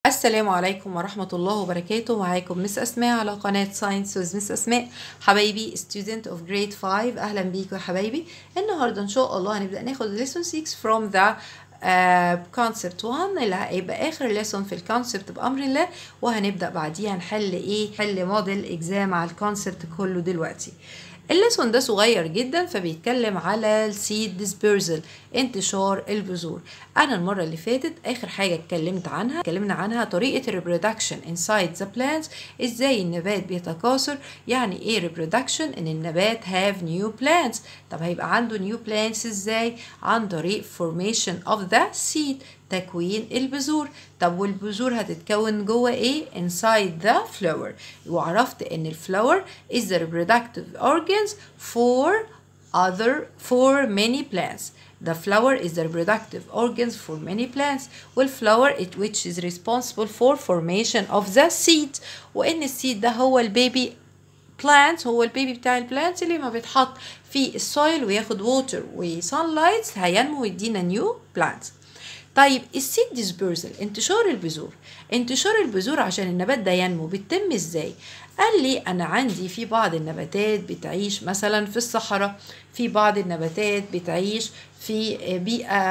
السلام عليكم ورحمة الله وبركاته معاكم مس أسماء على قناة ساينس ويز مس أسماء حبايبي student of grade 5 أهلا بيكم يا حبايبي النهاردة إن شاء الله هنبدأ ناخد lesson 6 from the uh, concept 1 اللي هيبقى آخر lesson في الكونسبت بأمر الله وهنبدأ بعديها نحل إيه نحل موديل إجزام على الكونسبت كله دلوقتي الليسون ده صغير جدا فبيتكلم على السيد ديسبيرزل انتشار البذور انا المره اللي فاتت اخر حاجه اتكلمت عنها اتكلمنا عنها طريقه الريبرودكشن انسايد ذا plants ازاي النبات بيتكاثر يعني ايه ريبرودكشن ان النبات هاف نيو plants طب هيبقى عنده نيو plants ازاي عن طريق formation of the seed تكوين البذور طب والبذور هتتكون جوه ايه inside the flower وعرفت ان الفلاور is the reproductive organs for other for many plants The flower is the reproductive organs for many plants والفلاور it which is responsible for formation of the seed وان السيد ده هو البيبي plants هو البيبي بتاع البلانتس اللي ما بيتحط في السويل وياخد ووتر وسانلايت هينمو ويدينا نيو plants طيب السيد ديسبيرزل انتشار البذور انتشار البذور عشان النبات ده ينمو بيتم ازاي قال لي انا عندي في بعض النباتات بتعيش مثلا في الصحراء في بعض النباتات بتعيش في بيئة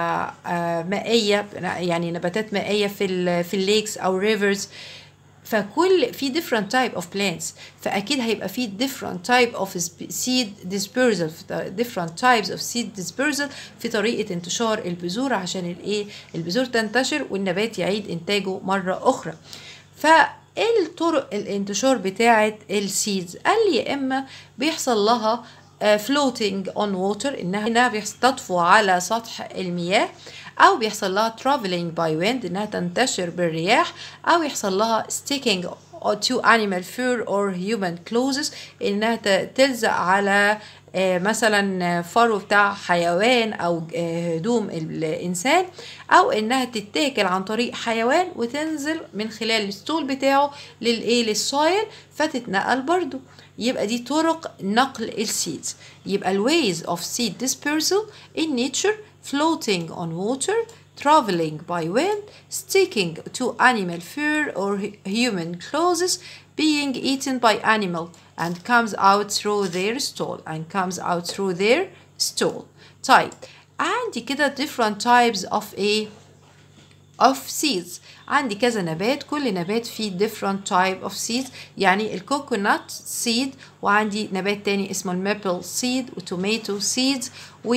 مائية يعني نباتات مائية في في الليكس او ريفرز فكل في different type of plants فأكيد هيبقى في different type of seed dispersal different types of seed dispersal في طريقة انتشار البذور عشان الايه البذور تنتشر والنبات يعيد إنتاجه مرة أخرى فايه الطرق الانتشار بتاعة السيدز قال لي يا إما بيحصل لها floating on water إنها إنها بتطفو على سطح المياه أو بيحصل لها traveling by wind إنها تنتشر بالرياح أو يحصل لها sticking to animal fur or human clothes إنها تلزق على مثلا فرو بتاع حيوان أو هدوم الإنسان أو إنها تتاكل عن طريق حيوان وتنزل من خلال الستول بتاعه للإيه للسويل فتتنقل برضو يبقى دي طرق نقل السيدز يبقى ال ways of seed dispersal in nature floating on water, traveling by wind, sticking to animal fur or human clothes, being eaten by animal and comes out through their stool and comes out through their stool. طيب عندي كده different types of a of seeds عندي كذا نبات كل نبات فيه different type of seeds يعني الكوكونات seed وعندي نبات تاني اسمه الميبل seed وتوماتو seeds و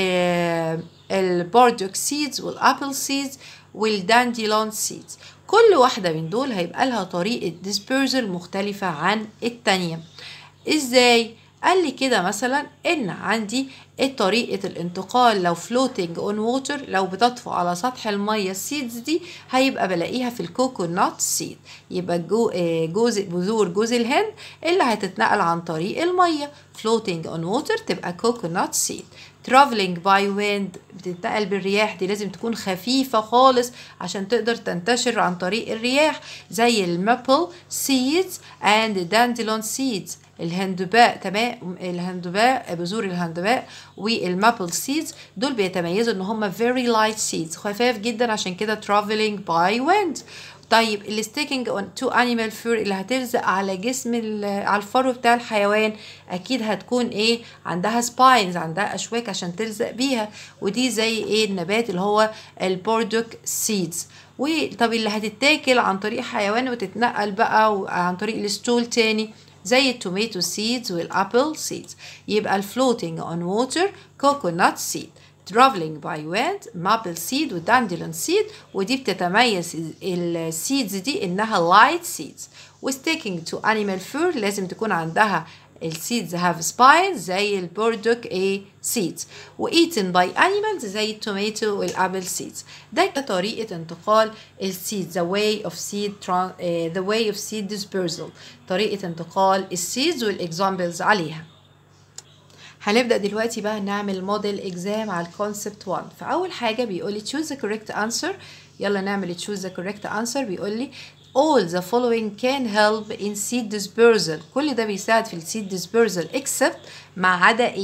البوردوك seeds والابل seeds والدانديلون seeds كل واحدة من دول هيبقى لها طريقة dispersal مختلفة عن التانية ازاي؟ قال لي كده مثلا ان عندي طريقة الانتقال لو floating on water لو بتطفو على سطح المية السيدز دي هيبقى بلاقيها في الكوكونات سيد يبقى جو جوز بذور جوز الهند اللي هتتنقل عن طريق المية floating on water تبقى كوكونات سيد traveling by wind بتنتقل بالرياح دي لازم تكون خفيفة خالص عشان تقدر تنتشر عن طريق الرياح زي المابل seeds and dandelion seeds الهندباء تمام الهندباء بذور الهندباء والمابل سيدز دول بيتميزوا ان هم very light seeds خفاف جدا عشان كده traveling by wind طيب الستيكينج تو انيمال فور اللي هتلزق على جسم على الفرو بتاع الحيوان اكيد هتكون ايه عندها سباينز عندها اشواك عشان تلزق بيها ودي زي ايه النبات اللي هو البوردوك سيدز وطب اللي هتتاكل عن طريق حيوان وتتنقل بقى عن طريق الستول تاني زي التوماتو سيدز والابل سيدز يبقى الفلوتنج اون ووتر كوكونات سيد traveling by wind maple seed ودانديلون seed ودي بتتميز السيدز دي انها light seeds وsticking to animal fur لازم تكون عندها السيدز have spines زي البوردوك A seeds و eaten by animals زي التوماتو والابل seeds ده طريقة انتقال السيد the way of seed uh, the way of seed dispersal طريقة انتقال السيدز والاكزامبلز عليها هنبدأ دلوقتي بقى نعمل موديل اكزام على الكونسبت 1 فأول حاجة بيقول لي choose the correct answer يلا نعمل choose the correct answer بيقول لي all the following can help in seed dispersal كل ده بيساعد في السيد dispersal except ما عدا ايه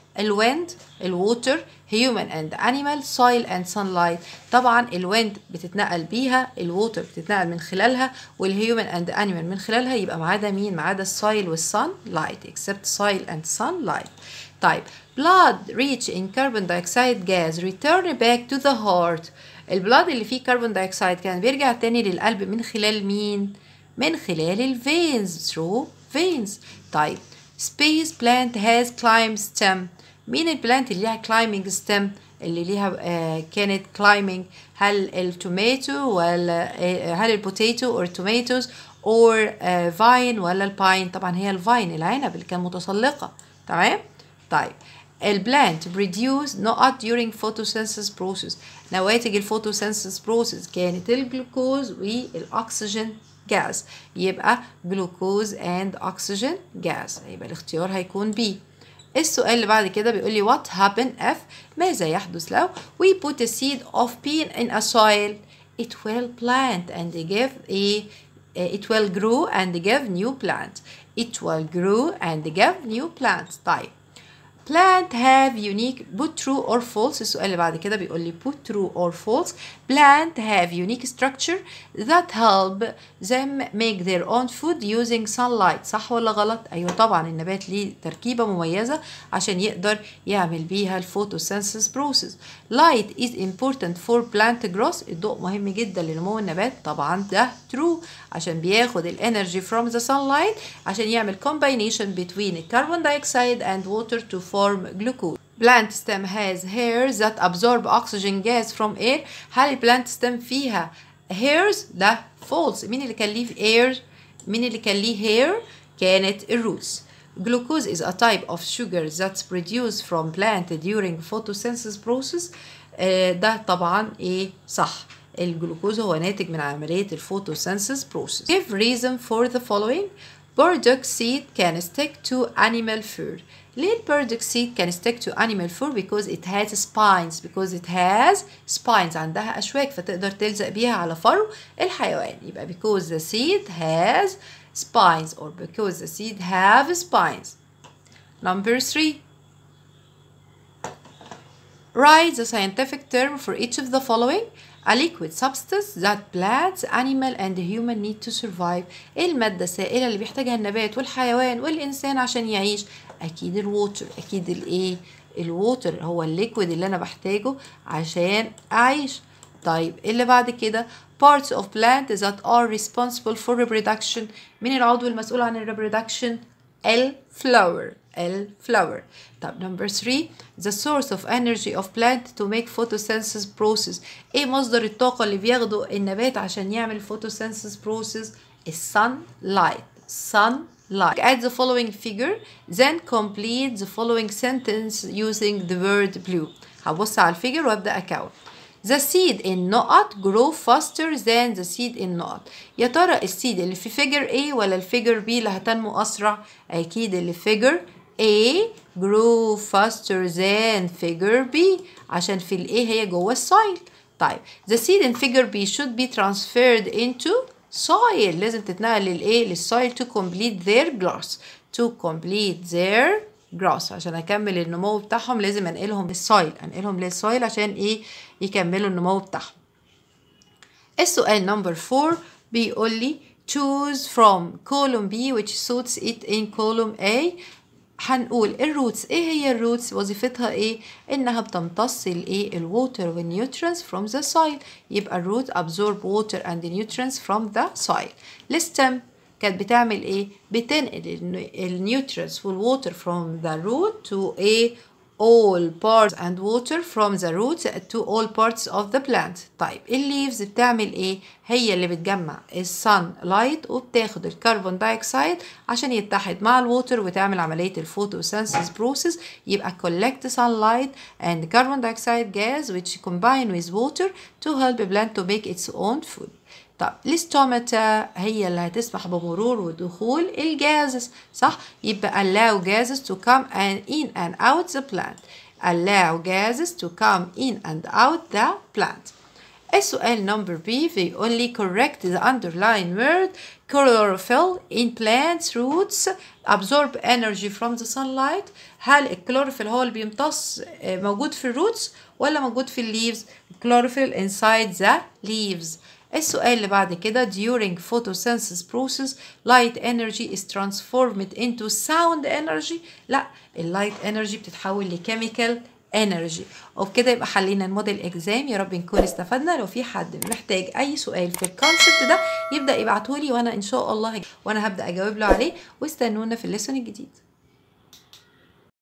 الويند الووتر human and animal soil and sunlight طبعا الويند بتتنقل بيها الووتر بتتنقل من خلالها والهيومن and animal من خلالها يبقى ما عدا مين ما عدا السويل والسن لايت except soil and sunlight طيب blood rich in carbon dioxide gas return back to the heart البلاد اللي فيه كربون دايوكسيد كان بيرجع تاني للقلب من خلال مين من خلال الفينز through veins طيب space plant has climb stem مين البلانت اللي ليها climbing stem اللي ليها آه كانت climbing هل التوماتو ولا آه هل البوتيتو or tomatoes or آه vine ولا الباين طبعا هي الفاين العنب اللي كان متسلقة تمام طيب البلانت بريديوس نقط during photosynthesis process نواتج الفوتوسينثيس بروسيس كانت الجلوكوز والاكسجين جاز يبقى جلوكوز اند اكسجين جاز يبقى الاختيار هيكون بي السؤال اللي بعد كده بيقول لي what happen if ماذا يحدث لو we put a seed of bean in a soil it will plant and give a it will grow and give new plant it will grow and give new plants طيب plant have unique put true or false السؤال اللي بعد كده بيقول لي put true or false plant have unique structure that help them make their own food using sunlight صح ولا غلط ايوه طبعا النبات ليه تركيبه مميزه عشان يقدر يعمل بيها الفوتوسينثيس process light is important for plant growth الضوء مهم جدا لنمو النبات طبعا ده true عشان بياخد الانرجي from the sunlight عشان يعمل combination between carbon dioxide and water to form glucose plant stem has hairs that absorb oxygen gas from air هل البلانت ستيم فيها hairs ده false مين اللي كان ليه air مين اللي كان ليه hair كانت الروتس Glucose is a type of sugar that's produced from plant during photosynthesis process آه ده طبعا ايه صح الجلوكوز هو ناتج من عملية الفوتوسينثيس process. Give reason for the following. Burdock seed can stick to animal fur. ليه البردك seed can stick to animal fur? Because it has spines. Because it has spines. عندها أشواك فتقدر تلزق بيها على فرو الحيوان. يبقى because the seed has spines or because the seed have spines. Number three. Write the scientific term for each of the following. A liquid substance that plants, animal and human need to survive. ايه المادة السائلة اللي بيحتاجها النبات والحيوان والإنسان عشان يعيش؟ أكيد الووتر، أكيد الإيه؟ الووتر هو الليكويد اللي أنا بحتاجه عشان أعيش. طيب اللي بعد كده parts of plant that are responsible for reproduction مين العضو المسؤول عن الريبرودكشن؟ الفلاور الفلاور طب number 3 the source of energy of plant to make photosynthesis process ايه مصدر الطاقة اللي بياخده النبات عشان يعمل photosynthesis process sunlight sunlight add the following figure then complete the following sentence using the word blue هبص على الفيجر وابدا اكون The seed in نقط grow faster than the seed in نقط يا ترى السيد اللي في فيجر A ولا الفيجر B اللي هتنمو أسرع أكيد اللي في فيجر A grow faster than figure B عشان في ال A هي جوه السويل طيب the seed in figure B should be transferred into soil لازم تتنقل لل A للسويل to complete their growth to complete their growth عشان اكمل النمو بتاعهم لازم انقلهم للسويل انقلهم للسويل عشان ايه يكملوا النمو بتاعهم السؤال نمبر 4 بيقول لي choose from column B which suits it in column A هنقول الروتس ايه هي الروتس وظيفتها ايه انها بتمتص الايه الووتر والنيوترينز from the soil يبقى الروت absorb water and nutrients from the soil الستم كانت بتعمل ايه بتنقل النيوترينز والووتر from the root to a all parts and water from the roots to all parts of the plant طيب الليفز بتعمل ايه هي اللي بتجمع السن لايت وبتاخد الكربون دايوكسيد عشان يتحد مع الووتر وتعمل عملية الفوتوسينثيس process يبقى collect sunlight and carbon dioxide gas which combine with water to help a plant to make its own food طب الاستوماتا هي اللي هتسمح بمرور ودخول الجازز صح يبقى allow gases to come and in and out the plant allow gases to come in and out the plant السؤال نمبر بي بيقول لي correct the underlying word chlorophyll in plants roots absorb energy from the sunlight هل الكلوروفيل هو اللي بيمتص موجود في الروتس ولا موجود في الليفز chlorophyll inside the leaves السؤال اللي بعد كده during photosynthesis process light energy is transformed into sound energy لا اللايت energy بتتحول لكيميكال انرجي وبكده يبقى حلينا الموديل اكزام يا رب نكون استفدنا لو في حد محتاج اي سؤال في الكونسبت ده يبدا يبعتولي وانا ان شاء الله وانا هبدا اجاوب له عليه واستنونا في الليسون الجديد